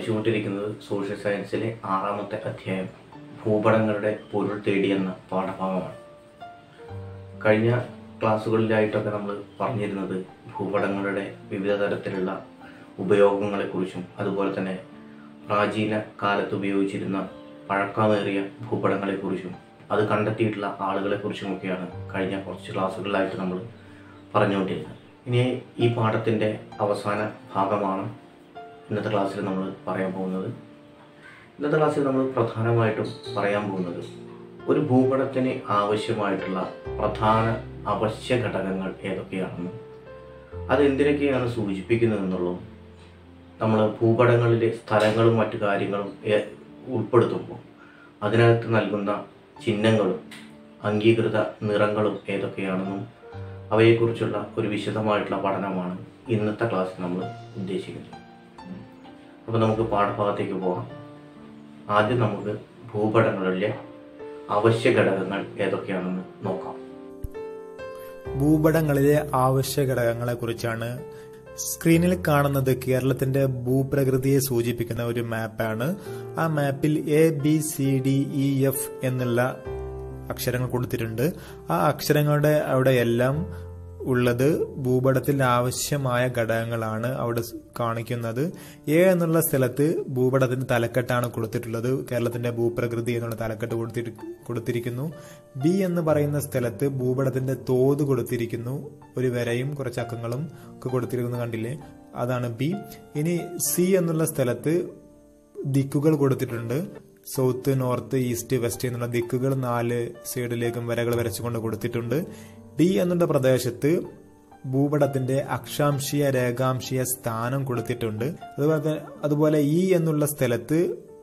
പഠിച്ചുകൊണ്ടിരിക്കുന്നത് സോഷ്യൽ സയൻസിലെ ആറാമത്തെ അധ്യായം ഭൂപടങ്ങളുടെ പൊരുൾ തേടി എന്ന പാഠഭാഗമാണ് കഴിഞ്ഞ ക്ലാസ്സുകളിലായിട്ടൊക്കെ നമ്മൾ പറഞ്ഞിരുന്നത് ഭൂപടങ്ങളുടെ വിവിധ തരത്തിലുള്ള ഉപയോഗങ്ങളെക്കുറിച്ചും അതുപോലെ തന്നെ പ്രാചീന കാലത്ത് ഉപയോഗിച്ചിരുന്ന പഴക്കമേറിയ ഭൂപടങ്ങളെക്കുറിച്ചും അത് കണ്ടെത്തിയിട്ടുള്ള ആളുകളെക്കുറിച്ചുമൊക്കെയാണ് കഴിഞ്ഞ കുറച്ച് ക്ലാസ്സുകളിലായിട്ട് നമ്മൾ പറഞ്ഞുകൊണ്ടിരുന്നത് ഇനി ഈ പാഠത്തിൻ്റെ അവസാന ഭാഗമാണ് ഇന്നത്തെ ക്ലാസ്സിൽ നമ്മൾ പറയാൻ പോകുന്നത് ഇന്നത്തെ ക്ലാസ്സിൽ നമ്മൾ പ്രധാനമായിട്ടും പറയാൻ പോകുന്നത് ഒരു ഭൂപടത്തിന് ആവശ്യമായിട്ടുള്ള പ്രധാന അവശ്യ ഘടകങ്ങൾ ഏതൊക്കെയാണെന്നും അത് എന്തിനൊക്കെയാണ് സൂചിപ്പിക്കുന്നതെന്നുള്ളതും നമ്മൾ ഭൂപടങ്ങളിലെ സ്ഥലങ്ങളും മറ്റു കാര്യങ്ങളും ഏ- ഉൾപ്പെടുത്തുമ്പോൾ അതിനകത്ത് നൽകുന്ന ചിഹ്നങ്ങളും അംഗീകൃത നിറങ്ങളും ഏതൊക്കെയാണെന്നും അവയെക്കുറിച്ചുള്ള ഒരു വിശദമായിട്ടുള്ള പഠനമാണ് ഇന്നത്തെ ക്ലാസ്സിൽ നമ്മൾ ഉദ്ദേശിക്കുന്നത് അപ്പോൾ നമുക്ക് പാഠഭാഗത്തേക്ക് പോകാം ആദ്യം നമുക്ക് ഭൂപടങ്ങളിലെ അവശ്യ ഘടകങ്ങൾ ഏതൊക്കെയാണെന്ന് നോക്കാം ഭൂപടങ്ങളിലെ ആവശ്യ ഘടകങ്ങളെ കുറിച്ചാണ് സ്ക്രീനിൽ കാണുന്നത് കേരളത്തിന്റെ ഭൂപ്രകൃതിയെ സൂചിപ്പിക്കുന്ന ഒരു മാപ്പാണ് ആ മാപ്പിൽ A B C D E F എന്നുള്ള അക്ഷരങ്ങൾ കൊടുത്തിട്ടുണ്ട് ആ അക്ഷരങ്ങളുടെ അവിടെ എല്ലാം ഉള്ളത് ഭൂപടത്തിൽ ആവശ്യമായ ഘടകങ്ങളാണ് അവിടെ സ് കാണിക്കുന്നത് എ എന്നുള്ള സ്ഥലത്ത് ഭൂപടത്തിന്റെ തലക്കെട്ടാണ് കൊടുത്തിട്ടുള്ളത് കേരളത്തിന്റെ ഭൂപ്രകൃതി എന്നുള്ള തലക്കെട്ട് കൊടുത്തിരി കൊടുത്തിരിക്കുന്നു ബി എന്ന് പറയുന്ന സ്ഥലത്ത് ഭൂപടത്തിന്റെ തോത് കൊടുത്തിരിക്കുന്നു ഒരു വരയും കുറച്ച് അക്കങ്ങളും ഒക്കെ കൊടുത്തിരിക്കുന്നു കണ്ടില്ലേ അതാണ് ബി ഇനി സി എന്നുള്ള സ്ഥലത്ത് ദിക്കുകൾ കൊടുത്തിട്ടുണ്ട് സൗത്ത് നോർത്ത് ഈസ്റ്റ് വെസ്റ്റ് എന്നുള്ള ദിക്കുകൾ നാല് സൈഡിലേക്കും വരകൾ വരച്ചുകൊണ്ട് കൊടുത്തിട്ടുണ്ട് ഡി എന്നുള്ള പ്രദേശത്ത് ഭൂപടത്തിന്റെ അക്ഷാംശീയ രേഖാംശീയ സ്ഥാനം കൊടുത്തിട്ടുണ്ട് അതുപോലെ തന്നെ- അതുപോലെ ഇ എന്നുള്ള സ്ഥലത്ത്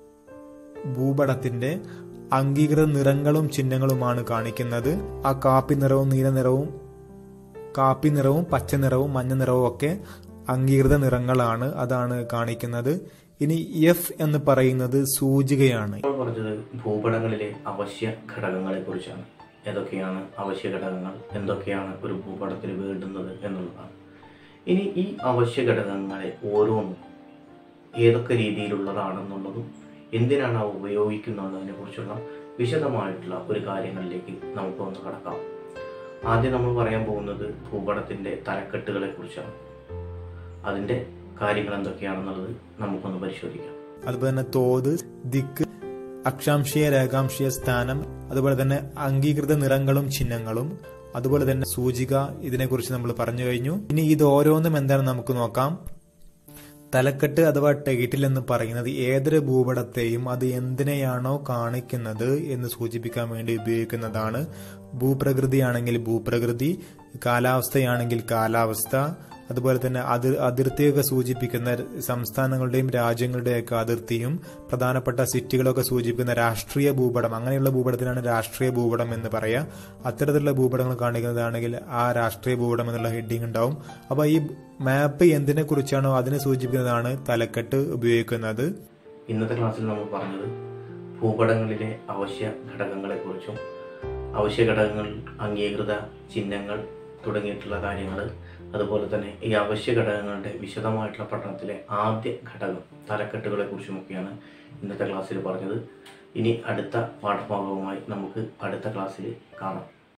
ഭൂപടത്തിന്റെ അംഗീകൃത നിറങ്ങളും ചിഹ്നങ്ങളുമാണ് കാണിക്കുന്നത് ആ കാപ്പി നിറവും നീല നിറവും കാപ്പി നിറവും പച്ച നിറവും മഞ്ഞ നിറവും ഒക്കെ അംഗീകൃത നിറങ്ങളാണ് അതാണ് കാണിക്കുന്നത് ഇനി എഫ് എന്ന് പറയുന്നത് സൂചികയാണ് നമ്മൾ പറഞ്ഞത് ഭൂപടങ്ങളിലെ അവശ്യ ഘടകങ്ങളെ കുറിച്ചാണ് ഏതൊക്കെയാണ് അവശ്യ ഘടകങ്ങൾ എന്തൊക്കെയാണ് ഒരു ഭൂപടത്തിൽ വേണ്ടുന്നത് എന്നുള്ളതാണ് ഇനി ഈ അവശ്യ ഘടകങ്ങളെ ഓരോന്നും ഏതൊക്കെ രീതിയിലുള്ളതാണെന്നുള്ളതും എന്തിനാണ് അവ ഉപയോഗിക്കുന്നതിനെ കുറിച്ചുള്ള വിശദമായിട്ടുള്ള ഒരു കാര്യങ്ങളിലേക്ക് നമുക്കൊന്ന് കടക്കാം ആദ്യം നമ്മൾ പറയാൻ പോകുന്നത് ഭൂപടത്തിൻ്റെ തലക്കെട്ടുകളെ കുറിച്ചാണ് അതിൻ്റെ കാര്യങ്ങൾ എന്തൊക്കെയാണെന്നുള്ളത് നമുക്കൊന്ന് പരിശോധിക്കാം അതുപോലെ തന്നെ തോത് ദിക്ക് അക്ഷാംശീയ രേഖാംശീയ സ്ഥാനം അതുപോലെ തന്നെ അംഗീകൃത നിറങ്ങളും ചിഹ്നങ്ങളും അതുപോലെ തന്നെ സൂചിക ഇതിനെക്കുറിച്ച് നമ്മൾ പറഞ്ഞു കഴിഞ്ഞു ഇനി ഇത് ഓരോന്നും എന്താണെന്ന് നമുക്ക് നോക്കാം തലക്കെട്ട് അഥവാ ടൈറ്റിൽ എന്ന് പറയുന്നത് ഏതൊരു ഭൂപടത്തെയും അത് എന്തിനെയാണോ കാണിക്കുന്നത് എന്ന് സൂചിപ്പിക്കാൻ വേണ്ടി ഉപയോഗിക്കുന്നതാണ് ഭൂപ്രകൃതിയാണെങ്കിൽ ഭൂപ്രകൃതി കാലാവസ്ഥയാണെങ്കിൽ കാലാവസ്ഥ അതുപോലെ തന്നെ അതിർ അതിർത്തിയൊക്കെ സൂചിപ്പിക്കുന്ന സംസ്ഥാനങ്ങളുടെയും രാജ്യങ്ങളുടെയൊക്കെ അതിർത്തിയും പ്രധാനപ്പെട്ട സിറ്റികളൊക്കെ സൂചിപ്പിക്കുന്ന രാഷ്ട്രീയ ഭൂപടം അങ്ങനെയുള്ള ഭൂപടത്തിനാണ് രാഷ്ട്രീയ ഭൂപടം എന്ന് പറയാം അത്തരത്തിലുള്ള ഭൂപടങ്ങൾ കാണിക്കുന്നതാണെങ്കിൽ ആ രാഷ്ട്രീയ ഭൂപടം എന്നുള്ള ഹെഡിങ് ഉണ്ടാവും അപ്പോൾ ഈ മാപ്പ് എന്തിനെ കുറിച്ചാണോ അതിനെ സൂചിപ്പിക്കുന്നതാണ് തലക്കെട്ട് ഉപയോഗിക്കുന്നത് ഇന്നത്തെ ക്ലാസ്സിൽ നമ്മൾ പറഞ്ഞത് ഭൂപടങ്ങളിലെ അവശ്യ ഘടകങ്ങളെക്കുറിച്ചും അവശ്യ ഘടകങ്ങൾ അംഗീകൃത ചിഹ്നങ്ങൾ തുടങ്ങിയിട്ടുള്ള കാര്യങ്ങൾ അതുപോലെ തന്നെ ഈ അവശ്യ ഘടകങ്ങളുടെ വിശദമായിട്ടുള്ള പഠനത്തിലെ ആദ്യ ഘടകം തലക്കെട്ടുകളെ കുറിച്ചുമൊക്കെയാണ് ഇന്നത്തെ ക്ലാസ്സിൽ പറഞ്ഞത് ഇനി അടുത്ത പാഠഭാഗവുമായി നമുക്ക് അടുത്ത ക്ലാസ്സിൽ കാണാം